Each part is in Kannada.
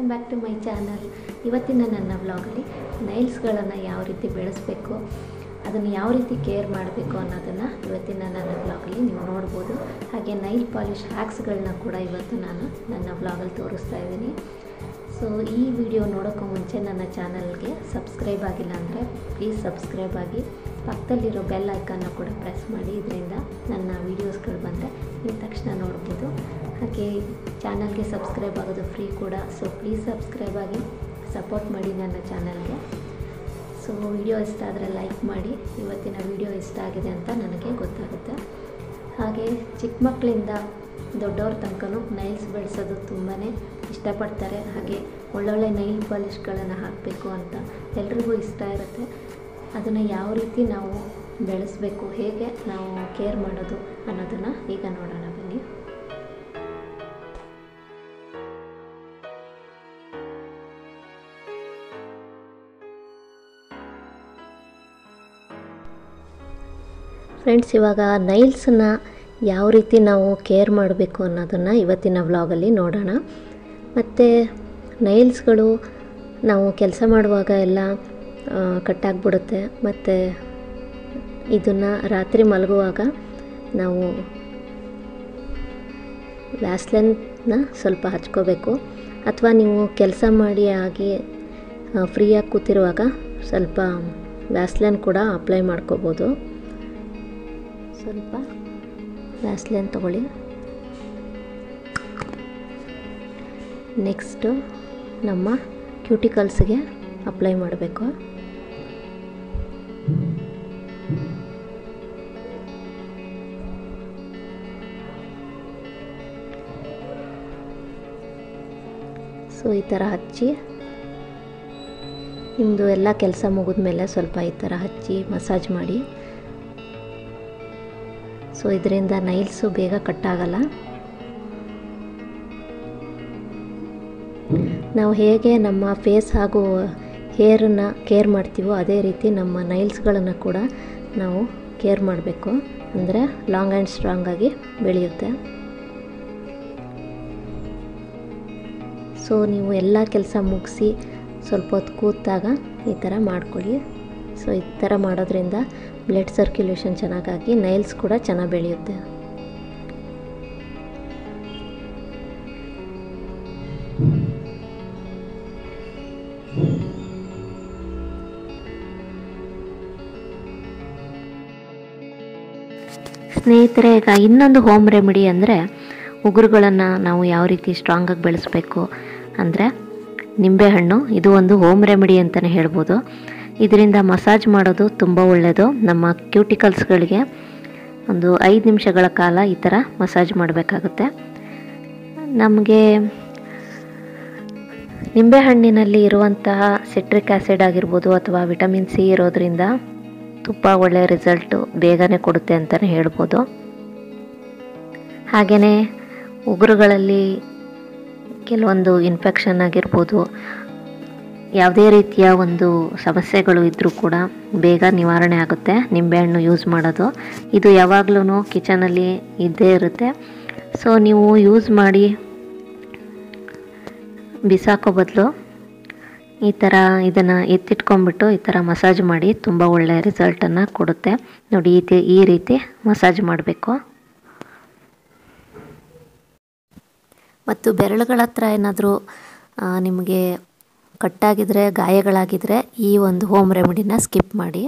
Welcome back to my channel ಇವತ್ತಿನ ನನ್ನ ವ್ಲಾಗಲ್ಲಿ ನೈಲ್ಸ್ಗಳನ್ನು ಯಾವ ರೀತಿ ಬೆಳೆಸಬೇಕು ಅದನ್ನು ಯಾವ ರೀತಿ ಕೇರ್ ಮಾಡಬೇಕು ಅನ್ನೋದನ್ನು ಇವತ್ತಿನ ನನ್ನ ವ್ಲಾಗಲ್ಲಿ ನೀವು ನೋಡ್ಬೋದು ಹಾಗೆ ನೈಲ್ ಪಾಲಿಷ್ ಹ್ಯಾಕ್ಸ್ಗಳನ್ನ ಕೂಡ ಇವತ್ತು ನಾನು ನನ್ನ ವ್ಲಾಗಲ್ಲಿ ತೋರಿಸ್ತಾ ಇದ್ದೀನಿ ಸೊ ಈ ವಿಡಿಯೋ ನೋಡೋಕ್ಕೂ ಮುಂಚೆ ನನ್ನ ಚಾನಲ್ಗೆ ಸಬ್ಸ್ಕ್ರೈಬ್ ಆಗಿಲ್ಲ ಅಂದರೆ ಪ್ಲೀಸ್ ಸಬ್ಸ್ಕ್ರೈಬ್ ಆಗಿ ಪಕ್ಕದಲ್ಲಿರೋ ಬೆಲ್ ಐಕನ್ನ ಕೂಡ ಪ್ರೆಸ್ ಮಾಡಿ ಇದರಿಂದ ನನ್ನ ವೀಡಿಯೋಸ್ಗಳು ಬಂದರೆ ನೀವು ತಕ್ಷಣ ನೋಡ್ಬೋದು ಹಾಗೆ ಚಾನಲ್ಗೆ ಸಬ್ಸ್ಕ್ರೈಬ್ ಆಗೋದು ಫ್ರೀ ಕೂಡ ಸೊ ಪ್ಲೀಸ್ ಸಬ್ಸ್ಕ್ರೈಬ್ ಆಗಿ ಸಪೋರ್ಟ್ ಮಾಡಿ ನನ್ನ ಚಾನಲ್ಗೆ ಸೊ ವಿಡಿಯೋ ಇಷ್ಟ ಆದರೆ ಲೈಕ್ ಮಾಡಿ ಇವತ್ತಿನ ವಿಡಿಯೋ ಇಷ್ಟ ಆಗಿದೆ ಅಂತ ನನಗೆ ಗೊತ್ತಾಗುತ್ತೆ ಹಾಗೆ ಚಿಕ್ಕ ಮಕ್ಕಳಿಂದ ದೊಡ್ಡವ್ರ ತನಕನೂ ನೈಲ್ಸ್ ಬೆಳೆಸೋದು ತುಂಬಾ ಇಷ್ಟಪಡ್ತಾರೆ ಹಾಗೆ ಒಳ್ಳೊಳ್ಳೆ ನೈಲ್ ಪಾಲಿಷ್ಗಳನ್ನು ಹಾಕಬೇಕು ಅಂತ ಎಲ್ರಿಗೂ ಇಷ್ಟ ಇರುತ್ತೆ ಅದನ್ನು ಯಾವ ರೀತಿ ನಾವು ಬೆಳೆಸಬೇಕು ಹೇಗೆ ನಾವು ಕೇರ್ ಮಾಡೋದು ಅನ್ನೋದನ್ನು ಈಗ ನೋಡೋಣ ಬನ್ನಿ ಫ್ರೆಂಡ್ಸ್ ಇವಾಗ ನೈಲ್ಸನ್ನ ಯಾವ ರೀತಿ ನಾವು ಕೇರ್ ಮಾಡಬೇಕು ಅನ್ನೋದನ್ನು ಇವತ್ತಿನ ವ್ಲಾಗಲ್ಲಿ ನೋಡೋಣ ಮತ್ತು ನೈಲ್ಸ್ಗಳು ನಾವು ಕೆಲಸ ಮಾಡುವಾಗ ಎಲ್ಲ ಕಟ್ಟಾಗ್ಬಿಡುತ್ತೆ ಮತ್ತು ಇದನ್ನು ರಾತ್ರಿ ಮಲಗುವಾಗ ನಾವು ವ್ಯಾಸ್ಲೈನ್ನ ಸ್ವಲ್ಪ ಹಚ್ಕೋಬೇಕು ಅಥವಾ ನೀವು ಕೆಲಸ ಮಾಡಿ ಆಗಿ ಫ್ರೀಯಾಗಿ ಕೂತಿರುವಾಗ ಸ್ವಲ್ಪ ವ್ಯಾಸ್ಲೈನ್ ಕೂಡ ಅಪ್ಲೈ ಮಾಡ್ಕೋಬೋದು ಸ್ವಲ್ಪ ವ್ಯಾಸ್ಲೈನ್ ತಗೊಳ್ಳಿ ನೆಕ್ಸ್ಟು ನಮ್ಮ ಕ್ಯೂಟಿಕಲ್ಸ್ಗೆ ಅಪ್ಲೈ ಮಾಡಬೇಕು ಸೊ ಈ ಥರ ಹಚ್ಚಿ ನಿಮ್ಮದು ಎಲ್ಲ ಕೆಲಸ ಮುಗಿದ್ಮೇಲೆ ಸ್ವಲ್ಪ ಈ ಥರ ಹಚ್ಚಿ ಮಸಾಜ್ ಮಾಡಿ ಸೊ ಇದರಿಂದ ನೈಲ್ಸು ಬೇಗ ಕಟ್ಟಾಗಲ್ಲ ನಾವು ಹೇಗೆ ನಮ್ಮ ಫೇಸ್ ಹಾಗೂ ಹೇರನ್ನು ಕೇರ್ ಮಾಡ್ತೀವೋ ಅದೇ ರೀತಿ ನಮ್ಮ ನೈಲ್ಸ್ಗಳನ್ನು ಕೂಡ ನಾವು ಕೇರ್ ಮಾಡಬೇಕು ಅಂದರೆ ಲಾಂಗ್ ಆ್ಯಂಡ್ ಸ್ಟ್ರಾಂಗಾಗಿ ಬೆಳೆಯುತ್ತೆ ಸೊ ನೀವು ಎಲ್ಲ ಕೆಲಸ ಮುಗಿಸಿ ಸ್ವಲ್ಪ ಹೊತ್ತು ಕೂತಾಗ ಈ ಥರ ಮಾಡ್ಕೊಳ್ಳಿ ಸೊ ಈ ಥರ ಮಾಡೋದ್ರಿಂದ ಬ್ಲಡ್ ಸರ್ಕ್ಯುಲೇಷನ್ ಚೆನ್ನಾಗಾಗಿ ನೈಲ್ಸ್ ಕೂಡ ಚೆನ್ನಾಗಿ ಬೆಳೆಯುತ್ತೆ ಸ್ನೇಹಿತರೆ ಈಗ ಇನ್ನೊಂದು ಹೋಮ್ ರೆಮಿಡಿ ಅಂದರೆ ಉಗುರುಗಳನ್ನು ನಾವು ಯಾವ ರೀತಿ ಸ್ಟ್ರಾಂಗಾಗಿ ಬೆಳೆಸಬೇಕು ಅಂದರೆ ನಿಂಬೆಹಣ್ಣು ಇದು ಒಂದು ಹೋಮ್ ರೆಮಿಡಿ ಅಂತಲೇ ಹೇಳ್ಬೋದು ಇದರಿಂದ ಮಸಾಜ್ ಮಾಡೋದು ತುಂಬ ಒಳ್ಳೆಯದು ನಮ್ಮ ಕ್ಯೂಟಿಕಲ್ಸ್ಗಳಿಗೆ ಒಂದು ಐದು ನಿಮಿಷಗಳ ಕಾಲ ಈ ಥರ ಮಸಾಜ್ ಮಾಡಬೇಕಾಗುತ್ತೆ ನಮಗೆ ನಿಂಬೆಹಣ್ಣಿನಲ್ಲಿ ಇರುವಂತಹ ಸಿಟ್ರಿಕ್ ಆ್ಯಸಿಡ್ ಆಗಿರ್ಬೋದು ಅಥವಾ ವಿಟಮಿನ್ ಸಿ ಇರೋದ್ರಿಂದ ತುಂಬ ಒಳ್ಳೆಯ ರಿಸಲ್ಟು ಬೇಗನೆ ಕೊಡುತ್ತೆ ಅಂತಲೇ ಹೇಳ್ಬೋದು ಹಾಗೆಯೇ ಉಗುರುಗಳಲ್ಲಿ ಕೆಲವೊಂದು ಇನ್ಫೆಕ್ಷನ್ ಆಗಿರ್ಬೋದು ಯಾವುದೇ ರೀತಿಯ ಒಂದು ಸಮಸ್ಯೆಗಳು ಇದ್ದರೂ ಕೂಡ ಬೇಗ ನಿವಾರಣೆ ಆಗುತ್ತೆ ನಿಂಬೆಹಣ್ಣು ಯೂಸ್ ಮಾಡೋದು ಇದು ಯಾವಾಗಲೂ ಕಿಚನಲ್ಲಿ ಇದ್ದೇ ಇರುತ್ತೆ ಸೊ ನೀವು ಯೂಸ್ ಮಾಡಿ ಬಿಸಾಕೋ ಬದಲು ಈ ಥರ ಇದನ್ನು ಎತ್ತಿಟ್ಕೊಂಡ್ಬಿಟ್ಟು ಈ ಥರ ಮಸಾಜ್ ಮಾಡಿ ತುಂಬ ಒಳ್ಳೆಯ ರಿಸಲ್ಟನ್ನು ಕೊಡುತ್ತೆ ನೋಡಿ ಈ ಈ ರೀತಿ ಮಸಾಜ್ ಮಾಡಬೇಕು ಮತ್ತು ಬೆರಳುಗಳ ಹತ್ರ ಏನಾದರೂ ನಿಮಗೆ ಕಟ್ಟಾಗಿದ್ರೆ ಗಾಯಗಳಾಗಿದ್ದರೆ ಈ ಒಂದು ಹೋಮ್ ರೆಮಿಡಿನ ಸ್ಕಿಪ್ ಮಾಡಿ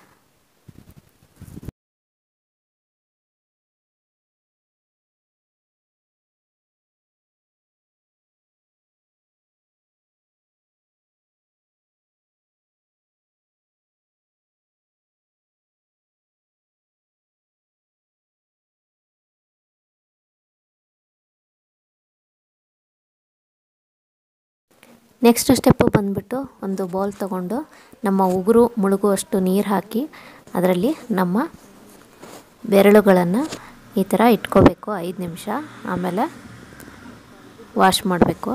ನೆಕ್ಸ್ಟ್ ಸ್ಟೆಪ್ಪು ಬಂದುಬಿಟ್ಟು ಒಂದು ಬೌಲ್ ತೊಗೊಂಡು ನಮ್ಮ ಉಗುರು ಮುಳುಗುವಷ್ಟು ನೀರು ಹಾಕಿ ಅದರಲ್ಲಿ ನಮ್ಮ ಬೆರಳುಗಳನ್ನು ಈ ಥರ ಇಟ್ಕೋಬೇಕು ಐದು ನಿಮಿಷ ಆಮೇಲೆ ವಾಶ್ ಮಾಡಬೇಕು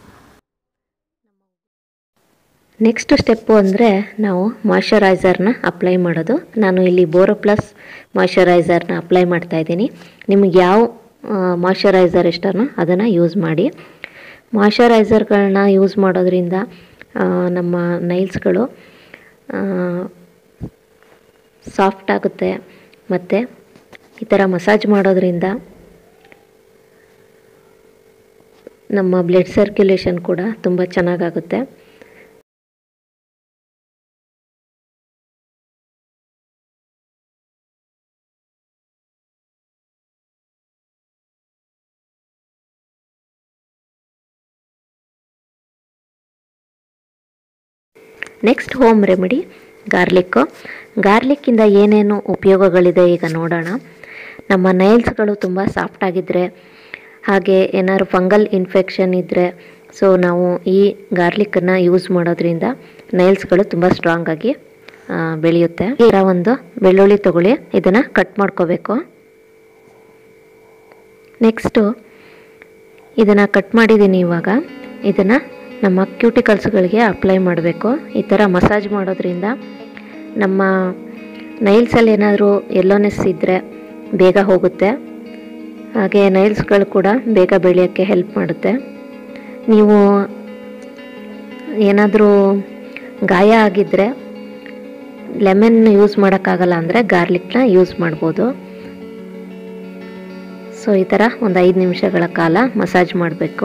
ನೆಕ್ಸ್ಟ್ ಸ್ಟೆಪ್ಪು ಅಂದರೆ ನಾವು ಮಾಯ್ಶ್ಚರೈಸರ್ನ ಅಪ್ಲೈ ಮಾಡೋದು ನಾನು ಇಲ್ಲಿ ಬೋರೋ ಪ್ಲಸ್ ಮಾಯ್ಶ್ಚರೈಸರ್ನ ಅಪ್ಲೈ ಮಾಡ್ತಾಯಿದ್ದೀನಿ ನಿಮಗೆ ಯಾವ ಮಾಯ್ಶ್ಚರೈಸರ್ ಇಷ್ಟನೋ ಅದನ್ನು ಯೂಸ್ ಮಾಡಿ ಮಾಯ್ಶ್ಚರೈಸರ್ಗಳನ್ನ ಯೂಸ್ ಮಾಡೋದ್ರಿಂದ ಆ, ನಮ್ಮ ನೈಲ್ಸ್ಗಳು ಸಾಫ್ಟ್ ಆಗುತ್ತೆ ಮತ್ತು ಈ ಥರ ಮಸಾಜ್ ಮಾಡೋದ್ರಿಂದ ನಮ್ಮ ಬ್ಲಡ್ ಸರ್ಕ್ಯುಲೇಷನ್ ಕೂಡ ತುಂಬ ಚೆನ್ನಾಗಾಗುತ್ತೆ ನೆಕ್ಸ್ಟ್ ಹೋಮ್ ರೆಮಿಡಿ ಗಾರ್ಲಿಕ್ಕು ಗಾರ್ಲಿಕ್ಕಿಂದ ಏನೇನು ಉಪಯೋಗಗಳಿದೆ ಈಗ ನೋಡೋಣ ನಮ್ಮ ನೈಲ್ಸ್ಗಳು ತುಂಬ ಸಾಫ್ಟ್ ಆಗಿದ್ದರೆ ಹಾಗೆ ಏನಾದ್ರು ಫಂಗಲ್ ಇನ್ಫೆಕ್ಷನ್ ಇದ್ದರೆ ಸೊ ನಾವು ಈ ಗಾರ್ಲಿಕ್ಕನ್ನು ಯೂಸ್ ಮಾಡೋದ್ರಿಂದ ನೈಲ್ಸ್ಗಳು ತುಂಬ ಸ್ಟ್ರಾಂಗ್ ಆಗಿ ಆ, ಬೆಳೆಯುತ್ತೆ ಈ ಥರ ಒಂದು ಬೆಳ್ಳುಳ್ಳಿ ತಗೊಳ್ಳಿ ಇದನ್ನು ಕಟ್ ಮಾಡ್ಕೋಬೇಕು ನೆಕ್ಸ್ಟು ಇದನ್ನು ಕಟ್ ಮಾಡಿದ್ದೀನಿ ಇವಾಗ ಇದನ್ನು ನಮ್ಮ ಕ್ಯೂಟಿಕಲ್ಸ್ಗಳಿಗೆ ಅಪ್ಲೈ ಮಾಡಬೇಕು ಈ ಥರ ಮಸಾಜ್ ಮಾಡೋದ್ರಿಂದ ನಮ್ಮ ನೈಲ್ಸಲ್ಲಿ ಏನಾದರೂ ಎಲ್ಲೋನೆಸ್ ಇದ್ದರೆ ಬೇಗ ಹೋಗುತ್ತೆ ಹಾಗೆ ನೈಲ್ಸ್ಗಳು ಕೂಡ ಬೇಗ ಬೆಳೆಯೋಕ್ಕೆ ಹೆಲ್ಪ್ ಮಾಡುತ್ತೆ ನೀವು ಏನಾದರೂ ಗಾಯ ಆಗಿದ್ದರೆ ಲೆಮನ್ ಯೂಸ್ ಮಾಡೋಕ್ಕಾಗಲ್ಲ ಅಂದರೆ ಗಾರ್ಲಿಕ್ನ ಯೂಸ್ ಮಾಡ್ಬೋದು ಸೊ ಈ ಥರ ಒಂದು ಐದು ನಿಮಿಷಗಳ ಕಾಲ ಮಸಾಜ್ ಮಾಡಬೇಕು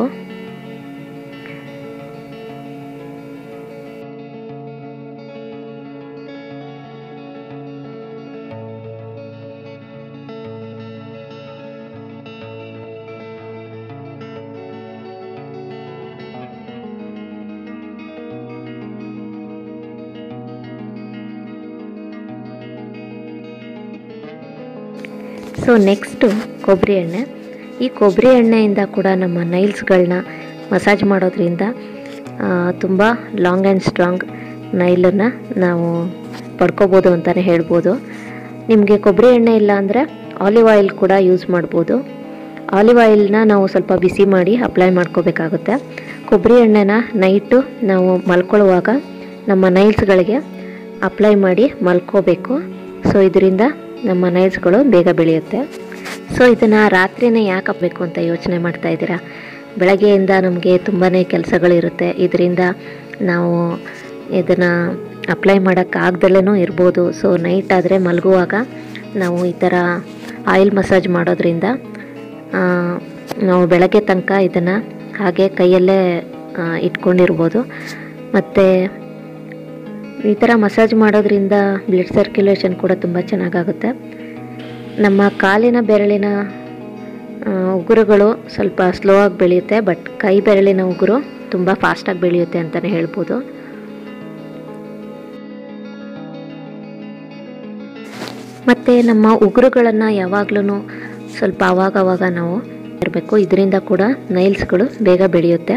ಸೊ ನೆಕ್ಸ್ಟು ಕೊಬ್ಬರಿ ಎಣ್ಣೆ ಈ ಕೊಬ್ಬರಿ ಎಣ್ಣೆಯಿಂದ ಕೂಡ ನಮ್ಮ ನೈಲ್ಸ್ಗಳನ್ನ ಮಸಾಜ್ ಮಾಡೋದ್ರಿಂದ ತುಂಬ ಲಾಂಗ್ ಆ್ಯಂಡ್ ಸ್ಟ್ರಾಂಗ್ ನೈಲನ್ನು ನಾವು ಪಡ್ಕೋಬೋದು ಅಂತಲೇ ಹೇಳ್ಬೋದು ನಿಮಗೆ ಕೊಬ್ಬರಿ ಎಣ್ಣೆ ಇಲ್ಲ ಅಂದರೆ ಆಲಿವ್ ಆಯಿಲ್ ಕೂಡ ಯೂಸ್ ಮಾಡ್ಬೋದು ಆಲಿವ್ ಆಯಿಲ್ನ ನಾವು ಸ್ವಲ್ಪ ಬಿಸಿ ಮಾಡಿ ಅಪ್ಲೈ ಮಾಡ್ಕೋಬೇಕಾಗುತ್ತೆ ಕೊಬ್ಬರಿ ಎಣ್ಣೆನ ನೈಟು ನಾವು ಮಲ್ಕೊಳ್ಳುವಾಗ ನಮ್ಮ ನೈಲ್ಸ್ಗಳಿಗೆ ಅಪ್ಲೈ ಮಾಡಿ ಮಲ್ಕೋಬೇಕು ಸೊ ಇದರಿಂದ ನಮ್ಮ ನೈಲ್ಸ್ಗಳು ಬೇಗ ಬೆಳೆಯುತ್ತೆ ಸೊ ಇದನ್ನು ರಾತ್ರಿನೇ ಯಾಕೆ ಹಾಕಬೇಕು ಅಂತ ಯೋಚನೆ ಮಾಡ್ತಾ ಇದ್ದೀರಾ ಬೆಳಗ್ಗೆಯಿಂದ ನಮಗೆ ತುಂಬಾ ಕೆಲಸಗಳಿರುತ್ತೆ ಇದರಿಂದ ನಾವು ಇದನ್ನು ಅಪ್ಲೈ ಮಾಡೋಕ್ಕಾಗ್ದಲೇ ಇರ್ಬೋದು ಸೊ ನೈಟ್ ಆದರೆ ಮಲಗುವಾಗ ನಾವು ಈ ಥರ ಆಯಿಲ್ ಮಸಾಜ್ ಮಾಡೋದ್ರಿಂದ ಆ, ನಾವು ಬೆಳಗ್ಗೆ ತನಕ ಇದನ್ನು ಹಾಗೆ ಕೈಯಲ್ಲೇ ಆ, ಇಟ್ಕೊಂಡಿರ್ಬೋದು ಮತ್ತು ಈ ಥರ ಮಸಾಜ್ ಮಾಡೋದ್ರಿಂದ ಬ್ಲಡ್ ಸರ್ಕ್ಯುಲೇಷನ್ ಕೂಡ ತುಂಬ ಚೆನ್ನಾಗಾಗುತ್ತೆ ನಮ್ಮ ಕಾಲಿನ ಬೆರಳಿನ ಆ, ಉಗುರುಗಳು ಸ್ವಲ್ಪ ಸ್ಲೋ ಆಗಿ ಬೆಳೆಯುತ್ತೆ ಬಟ್ ಕೈ ಬೆರಳಿನ ಉಗುರು ತುಂಬ ಫಾಸ್ಟಾಗಿ ಬೆಳೆಯುತ್ತೆ ಅಂತಲೇ ಹೇಳ್ಬೋದು ಮತ್ತು ನಮ್ಮ ಉಗುರುಗಳನ್ನು ಯಾವಾಗಲೂ ಸ್ವಲ್ಪ ಅವಾಗ ಅವಾಗ ನಾವು ಇರಬೇಕು ಇದರಿಂದ ಕೂಡ ನೈಲ್ಸ್ಗಳು ಬೇಗ ಬೆಳೆಯುತ್ತೆ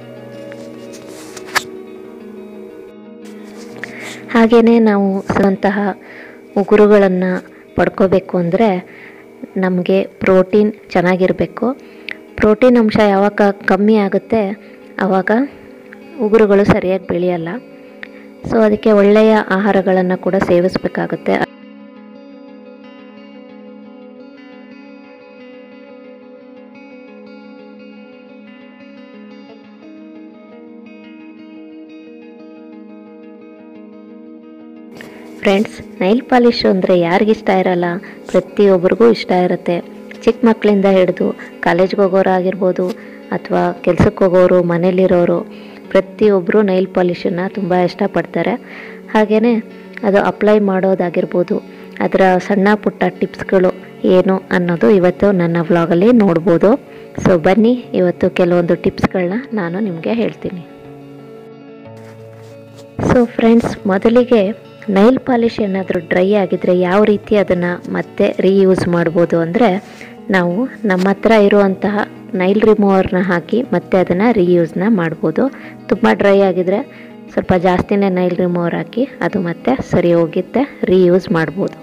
ಹಾಗೆಯೇ ನಾವು ಅಂತಹ ಉಗುರುಗಳನ್ನು ಪಡ್ಕೋಬೇಕು ಅಂದರೆ ನಮಗೆ ಪ್ರೋಟೀನ್ ಚೆನ್ನಾಗಿರಬೇಕು ಪ್ರೋಟೀನ್ ಅಂಶ ಯಾವಾಗ ಕಮ್ಮಿ ಆಗುತ್ತೆ ಆವಾಗ ಉಗುರುಗಳು ಸರಿಯಾಗಿ ಬೆಳೆಯಲ್ಲ ಸೊ ಅದಕ್ಕೆ ಒಳ್ಳೆಯ ಆಹಾರಗಳನ್ನು ಕೂಡ ಸೇವಿಸಬೇಕಾಗುತ್ತೆ ಫ್ರೆಂಡ್ಸ್ ನೈಲ್ ಪಾಲಿಶ್ ಅಂದರೆ ಯಾರಿಗಿಷ್ಟ ಇರಲ್ಲ ಪ್ರತಿಯೊಬ್ಬರಿಗೂ ಇಷ್ಟ ಇರುತ್ತೆ ಚಿಕ್ಕ ಮಕ್ಕಳಿಂದ ಹಿಡಿದು ಕಾಲೇಜ್ಗೆ ಹೋಗೋರು ಆಗಿರ್ಬೋದು ಅಥವಾ ಕೆಲ್ಸಕ್ಕೆ ಹೋಗೋರು ಮನೇಲಿರೋರು ಪ್ರತಿಯೊಬ್ಬರು ನೈಲ್ ಪಾಲಿಶನ್ನು ತುಂಬ ಇಷ್ಟಪಡ್ತಾರೆ ಹಾಗೆಯೇ ಅದು ಅಪ್ಲೈ ಮಾಡೋದಾಗಿರ್ಬೋದು ಅದರ ಸಣ್ಣ ಪುಟ್ಟ ಟಿಪ್ಸ್ಗಳು ಏನು ಅನ್ನೋದು ಇವತ್ತು ನನ್ನ ವ್ಲಾಗಲ್ಲಿ ನೋಡ್ಬೋದು ಸೊ ಬನ್ನಿ ಇವತ್ತು ಕೆಲವೊಂದು ಟಿಪ್ಸ್ಗಳನ್ನ ನಾನು ನಿಮಗೆ ಹೇಳ್ತೀನಿ ಸೊ ಫ್ರೆಂಡ್ಸ್ ಮೊದಲಿಗೆ ನೈಲ್ ಪಾಲಿಶ್ ಏನಾದರೂ ಡ್ರೈ ಆಗಿದ್ದರೆ ಯಾವ ರೀತಿ ಅದನ್ನು ಮತ್ತೆ ರೀಯೂಸ್ ಮಾಡ್ಬೋದು ಅಂದರೆ ನಾವು ನಮ್ಮ ಹತ್ರ ಇರುವಂತಹ ನೈಲ್ ರಿಮೂವರ್ನ ಹಾಕಿ ಮತ್ತೆ ಅದನ್ನು ರೀಯೂಸ್ನ ಮಾಡ್ಬೋದು ತುಂಬ ಡ್ರೈ ಆಗಿದ್ರೆ ಸ್ವಲ್ಪ ಜಾಸ್ತಿನೇ ನೈಲ್ ರಿಮೂವರ್ ಹಾಕಿ ಅದು ಮತ್ತೆ ಸರಿ ಹೋಗುತ್ತೆ ರೀಯೂಸ್ ಮಾಡ್ಬೋದು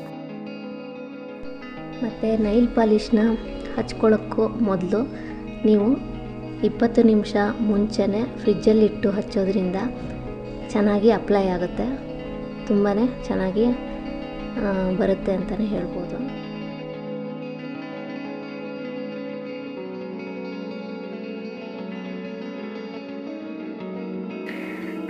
ಮತ್ತು ನೈಲ್ ಪಾಲಿಷ್ನ ಹಚ್ಕೊಳ್ಳೋಕ್ಕೂ ಮೊದಲು ನೀವು ಇಪ್ಪತ್ತು ನಿಮಿಷ ಮುಂಚೆನೇ ಫ್ರಿಜ್ಜಲ್ಲಿಟ್ಟು ಹಚ್ಚೋದ್ರಿಂದ ಚೆನ್ನಾಗಿ ಅಪ್ಲೈ ಆಗುತ್ತೆ ತುಂಬಾ ಚೆನ್ನಾಗಿ ಆ, ಬರುತ್ತೆ ಅಂತಲೇ ಹೇಳ್ಬೋದು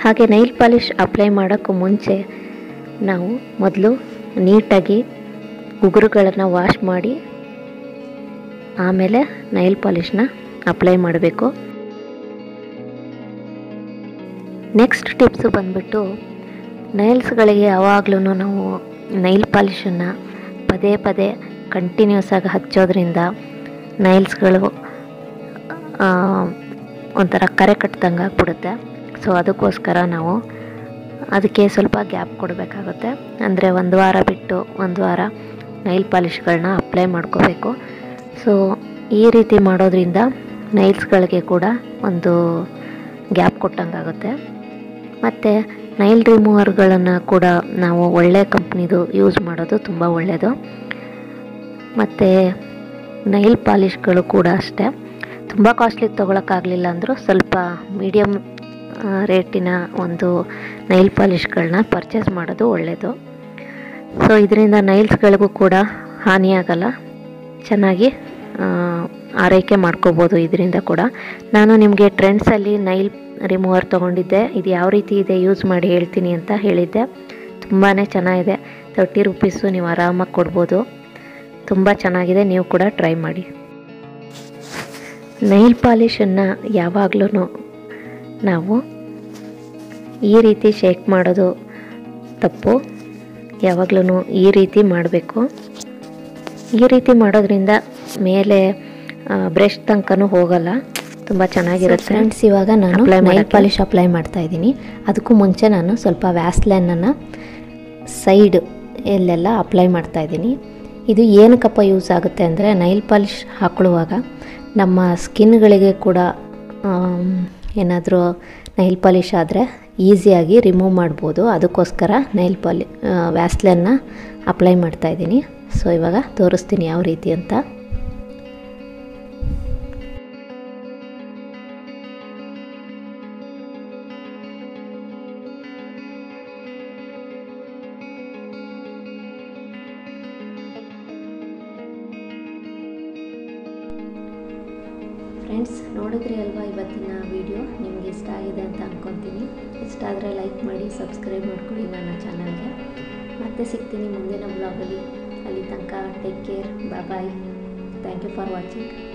ಹಾಗೆ ನೈಲ್ ಪಾಲಿಷ್ ಅಪ್ಲೈ ಮಾಡೋಕ್ಕೂ ಮುಂಚೆ ನಾವು ಮೊದಲು ನೀಟಾಗಿ ಉಗುರುಗಳನ್ನು ವಾಶ್ ಮಾಡಿ ಆಮೇಲೆ ನೈಲ್ ಪಾಲಿಷ್ನ ಅಪ್ಲೈ ಮಾಡಬೇಕು ನೆಕ್ಸ್ಟ್ ಟಿಪ್ಸು ಬಂದ್ಬಿಟ್ಟು ನೈಲ್ಸ್ಗಳಿಗೆ ಯಾವಾಗಲೂ ನಾವು ನೈಲ್ ಪಾಲಿಷನ್ನು ಪದೇ ಪದೇ ಕಂಟಿನ್ಯೂಸ್ ಆಗಿ ಹಚ್ಚೋದ್ರಿಂದ ನೈಲ್ಸ್ಗಳು ಆ, ಒಂಥರ ಕರೆ ಕಟ್ದಂಗೆ ಆಗ್ಬಿಡುತ್ತೆ ಸೊ ಅದಕ್ಕೋಸ್ಕರ ನಾವು ಅದಕ್ಕೆ ಸ್ವಲ್ಪ ಗ್ಯಾಪ್ ಕೊಡಬೇಕಾಗುತ್ತೆ ಅಂದರೆ ಒಂದು ವಾರ ಬಿಟ್ಟು ಒಂದು ವಾರ ನೈಲ್ ಪಾಲಿಷ್ಗಳನ್ನ ಅಪ್ಲೈ ಮಾಡ್ಕೋಬೇಕು ಸೊ ಈ ರೀತಿ ಮಾಡೋದ್ರಿಂದ ನೈಲ್ಸ್ಗಳಿಗೆ ಕೂಡ ಒಂದು ಗ್ಯಾಪ್ ಕೊಟ್ಟಂಗಾಗುತ್ತೆ ಮತ್ತು ನೈಲ್ ರಿಮೂವರ್ಗಳನ್ನು ಕೂಡ ನಾವು ಒಳ್ಳೆ ಕಂಪ್ನಿದು ಯೂಸ್ ಮಾಡೋದು ತುಂಬ ಒಳ್ಳೆಯದು ಮತ್ತು ನೈಲ್ ಪಾಲಿಷ್ಗಳು ಕೂಡ ಅಷ್ಟೇ ತುಂಬ ಕಾಸ್ಟ್ಲಿ ತೊಗೊಳಕ್ಕಾಗಲಿಲ್ಲ ಅಂದರೂ ಸ್ವಲ್ಪ ಮೀಡಿಯಮ್ ರೇಟಿನ ಒಂದು ನೈಲ್ ಪಾಲಿಷ್ಗಳನ್ನ ಪರ್ಚೇಸ್ ಮಾಡೋದು ಒಳ್ಳೆಯದು ಸೊ ಇದರಿಂದ ನೈಲ್ಸ್ಗಳಿಗೂ ಕೂಡ ಹಾನಿಯಾಗಲ್ಲ ಚೆನ್ನಾಗಿ ಆ, ಆರೈಕೆ ಮಾಡ್ಕೋಬೋದು ಇದರಿಂದ ಕೂಡ ನಾನು ನಿಮಗೆ ಟ್ರೆಂಡ್ಸಲ್ಲಿ ನೈಲ್ ರಿಮೂವರ್ ತೊಗೊಂಡಿದ್ದೆ ಇದು ಯಾವ ರೀತಿ ಇದೆ ಯೂಸ್ ಮಾಡಿ ಹೇಳ್ತೀನಿ ಅಂತ ಹೇಳಿದ್ದೆ ತುಂಬಾ ಚೆನ್ನಾಗಿದೆ ತರ್ಟಿ ರುಪೀಸು ನೀವು ಆರಾಮಾಗಿ ಕೊಡ್ಬೋದು ತುಂಬ ಚೆನ್ನಾಗಿದೆ ನೀವು ಕೂಡ ಟ್ರೈ ಮಾಡಿ ನೈಲ್ ಪಾಲಿಷನ್ನು ಯಾವಾಗಲೂ ನಾವು ಈ ರೀತಿ ಶೇಕ್ ಮಾಡೋದು ತಪ್ಪು ಯಾವಾಗಲೂ ಈ ರೀತಿ ಮಾಡಬೇಕು ಈ ರೀತಿ ಮಾಡೋದ್ರಿಂದ ಮೇಲೆ ಬ್ರಷ್ ತನಕನೂ ಹೋಗಲ್ಲ ತುಂಬ ಚೆನ್ನಾಗಿರುತ್ತೆ ಫ್ರೆಂಡ್ಸ್ ಇವಾಗ ನಾನು Apply ನೈಲ್ ಮಾಡಕ್ಕೆ? ಪಾಲಿಶ್ ಅಪ್ಲೈ ಮಾಡ್ತಾ ಇದ್ದೀನಿ ಅದಕ್ಕೂ ಮುಂಚೆ ನಾನು ಸ್ವಲ್ಪ ವ್ಯಾಸ್ಲೈನನ್ನು ಸೈಡ್ ಎಲ್ಲೆಲ್ಲ ಅಪ್ಲೈ ಮಾಡ್ತಾ ಇದ್ದೀನಿ ಇದು ಏನಕ್ಕಪ್ಪ ಯೂಸ್ ಆಗುತ್ತೆ ಅಂದರೆ ನೈಲ್ ಪಾಲಿಶ್ ಹಾಕೊಳ್ಳುವಾಗ ನಮ್ಮ ಸ್ಕಿನ್ಗಳಿಗೆ ಕೂಡ ಏನಾದರೂ ನೈಲ್ ಪಾಲಿಶ್ ಆದರೆ ಈಸಿಯಾಗಿ ರಿಮೂವ್ ಮಾಡ್ಬೋದು ಅದಕ್ಕೋಸ್ಕರ ನೈಲ್ ಪಾಲಿ ವ್ಯಾಸ್ಲನ್ನ ಅಪ್ಲೈ ಮಾಡ್ತಾ ಇದ್ದೀನಿ ಸೊ ಇವಾಗ ತೋರಿಸ್ತೀನಿ ಯಾವ ರೀತಿ ಅಂತ ಫ್ರೆಂಡ್ಸ್ ನೋಡಿದ್ರಿ ಅಲ್ವಾ ಇವತ್ತಿನ ವಿಡಿಯೋ ನಿಮಗೆ ಇಷ್ಟ ಆಗಿದೆ ಅಂತ ಅಂದ್ಕೊತೀನಿ ಇಷ್ಟ ಆದರೆ ಲೈಕ್ ಮಾಡಿ ಸಬ್ಸ್ಕ್ರೈಬ್ ಮಾಡ್ಕೊಳ್ಳಿ ನನ್ನ ಚಾನಲ್ಗೆ ಮತ್ತೆ ಸಿಗ್ತೀನಿ ಮುಂದಿನ ಬ್ಲಾಗಲ್ಲಿ ಅಲ್ಲಿ ತನಕ take care bye thank you for watching